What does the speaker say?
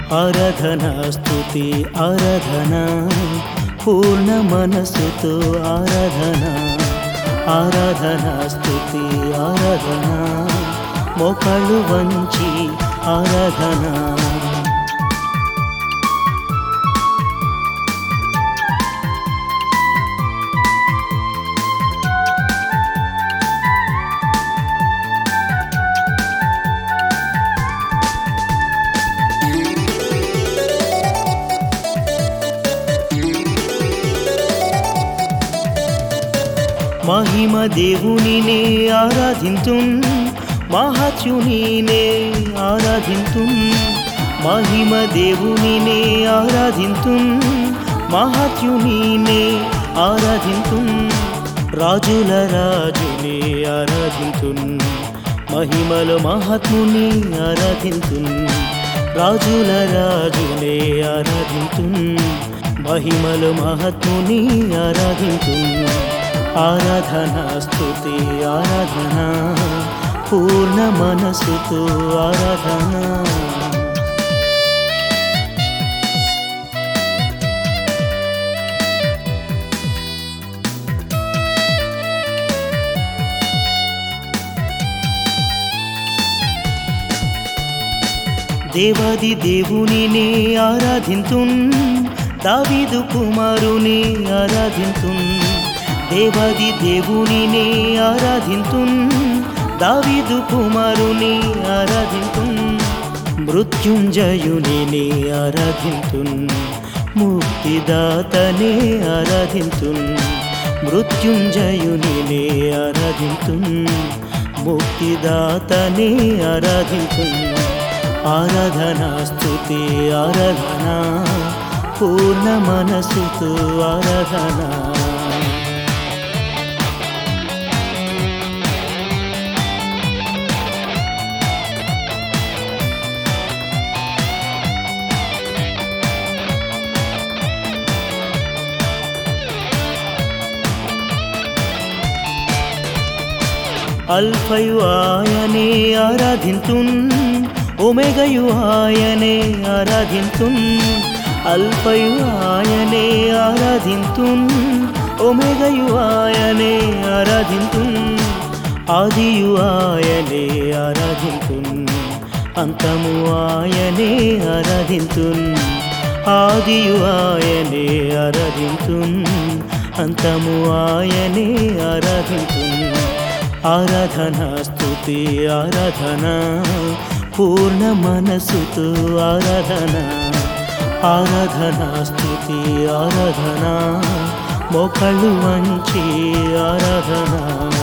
ఆరాధన స్తుతి ఆరాధన పూర్ణ మనసుతో ఆరాధన ఆరాధన స్తుతి ఆరాధన మోకాళ్ళు వంచి ఆరాధన మహిమ దేవునినే ఆరాధింతున్ మహాత్యునినే ఆరాధింతున్ మహిమ దేవునినే ఆరాధింతున్ మహాత్యునినే ఆరాధింతున్ రాజుల రాజునే ఆరాధింతున్ మహిమల మహాత్ముని ఆరాధింతున్ రాజుల రాజునే ఆరాధింతున్ మహిమల మహాత్ముని ఆరాధింతున్ ఆరాధన స్తుతి ఆరాధన పూర్ణ మనసుతో ఆరాధన దేవాది దేవునిని ఆరాధింతున్ దావీదు కుమారుని ఆరాధింతున్ దేవాది దేవునిని ఆరాధింతున్ దావీదు కుమారుని ఆరాధింతున్ మృత్యుంజయునిని ఆరాధింతున్ ముక్తిదాతనే ఆరాధింతున్ మృత్యుంజయునిని ఆరాధింతున్ ముక్తిదాతనే ఆరాధింతున్ ఆరాధన స్తుతి ఆరాధన పూర్ణ మనసుతో ఆరాధన అల్ఫయు ఆయనే ఆరాధింతున్ ఒమెగయు ఆయనే ఆరాధింతున్ అల్ఫయు ఆయనే ఆరాధింతున్ ఒమెగయు ఆయనే ఆరాధింతున్ ఆదియు ఆయనే ఆరాధింతున్ అంతము ఆయనే ఆరాధింతున్ ఆదియు ఆయనే ఆరాధింతున్ అంతము ఆయనే ఆరాధింతున్ ఆరాధన స్తుతి ఆరాధన పూర్ణ మనసుతో ఆరాధన ఆరాధన స్తుతి ఆరాధన మొక్కళ్ళు వంచి ఆరాధన